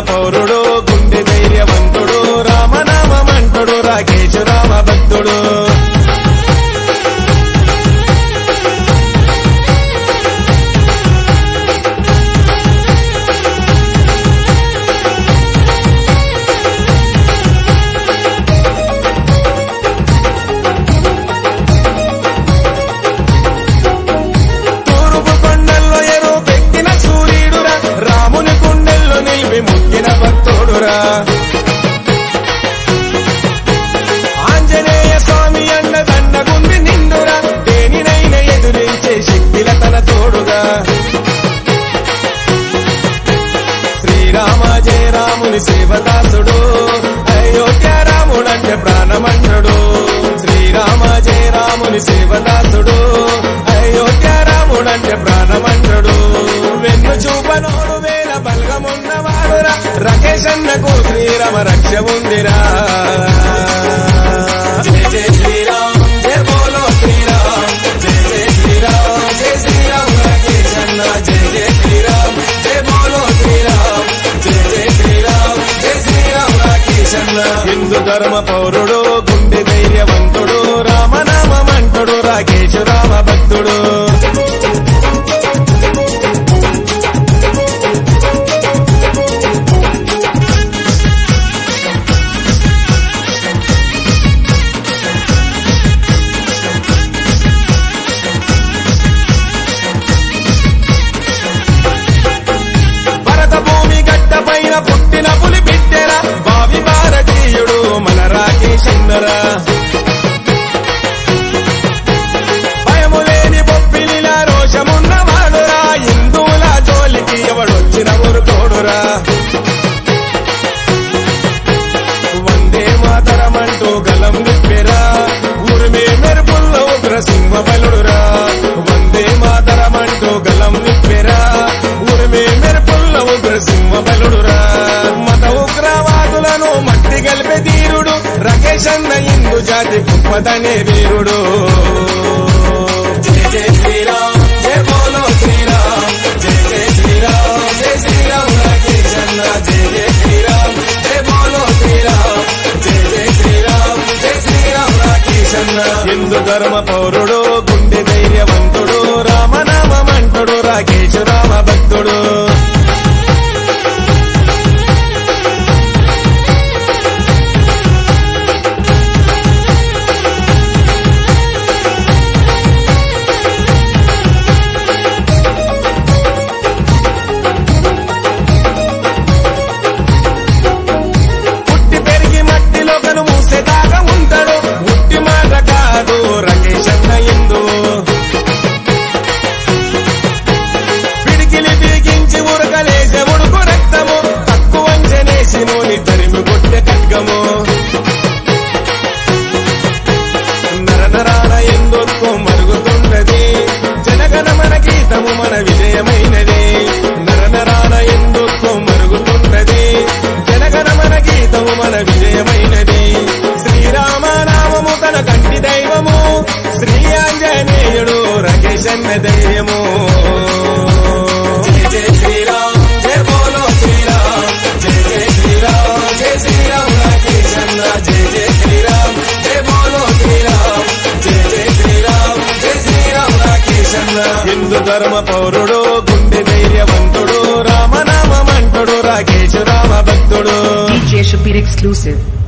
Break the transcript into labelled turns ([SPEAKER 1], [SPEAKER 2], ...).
[SPEAKER 1] పౌరుడు గుండె ధైర్యవంతుడు రామనామంటుడు రాకేశు రామ భక్తుడు తూర్పు కొండల్లో ఎరువు పెట్టిన సూర్యుడురా రాముని కుండెల్లో నిలిపి మొక్కిన భక్తుడురా ఆంజనేయ స్వామి అండ దండగుంది నిండురా దేనినైన ఎదురించే శక్తిల తన తోడుగా శ్రీరామ జయ రాముని శివదాసుడు అయోధ్య రాముడంటే ప్రాణమంటుడు శ్రీరామ జయ రాముని శివదాసుడు అయోధ్య రాముడంటే ప్రాణమంటుడు వెన్ను చూపనోడు వేల బలగమున్నవాడురా రకేష్ అన్నకు శ్రీరామ రక్ష ఉందిరా జయ జయ శ్రీరామ్ జయ బోలో శ్రీరామ్ జయ జయ శ్రీరామ్ జయ శ్రీరామ్ రాకేష్ అన్న జయ జయ శ్రీరామ్ జయ బోలో శ్రీరామ్ జయ జయ శ్రీరామ్ జయ శ్రీరామ్ రాకేష్ అన్న హిందూ ధర్మ పౌరుడు గుండె ధైర్యవంతుడు రామనామంటుడు రాకేశు రామ భక్తుడు భరత భూమి గడ్డ పైన పుట్టిన పులి బిడ్డెర బావి భారతీయుడు మన రాకేశన్నరా భయము లేని బొప్పిలిలా రోషమున్నవాడురా హిందువుల జోలికి ఎవడొచ్చిన ఊరుకోడురా వందే మాతరమంటూ గలం నిప్పెరా ఉరిమే మెరుపుల్లో ఉగ్ర సింహ బలుడురా వందే మాతరమంటూ గలం నిప్పెరా ఉరిమే మెరుపుల్లో ఉగ్ర సింహ బలుడురా మత ఉగ్రవాదులను మట్టి గలిపే ధీరుడు రకేష్ అన్న హిందూ జాతి గొప్పదనే వీరుడు జయ జయ శ్రీరామ్ జయ బోలో శ్రీరామ్ జయ జయ శ్రీరామ్ జయ శ్రీరామ్ రాకేష్ అన్న జయ జయ శ్రీరామ్ జయ బోలో శ్రీరామ్ జయ జయ శ్రీరామ్ జయ శ్రీరామ్ రాకేష్ అన్న హిందూ ధర్మ పౌరుడు గుండె ధైర్యవంతుడు రామనామంటుడు రాకేశు రామ భక్తుడు పుట్టి పెరిగి మట్టిలో కను మూసేదాకా ఉంటాడు ఉట్టి మాట కాదు రకేష్ అన్న ఎందు పిడికిలి బిగించి ఉరకలేసే ఉడుకు రక్తము తక్కువ అంచనేసి నూని తరిమి కొట్టే ఖడ్గము నరనరాన ఎందుకు మరుగుతున్నది జనగణ మన గీతము మన విజయమైనది నరనరాన ఎందుకు మరుగుతున్నది జనగణ మన గీతము మన విజయమైనది శ్రీరామ నామము తన కంటి దైవము శ్రీ ఆంజనేయుడు రకేశన్న దైవము జయ జయ శ్రీరామ్ జయ బోలో శ్రీరామ్ జయ జయ శ్రీరామ్ జయ శ్రీరామ్ రాకేశన్న జయ జయ శ్రీరామ్ జయ బోలో శ్రీరామ్ జయ జయ శ్రీరామ్ జయ శ్రీరామ్ రాకేశన్న హిందూ ధర్మ పౌరుడు గుండె ధైర్యవంతుడు రామనామంటుడు రాకేశు రామ భక్తుడు
[SPEAKER 2] DJ Shapir exclusive.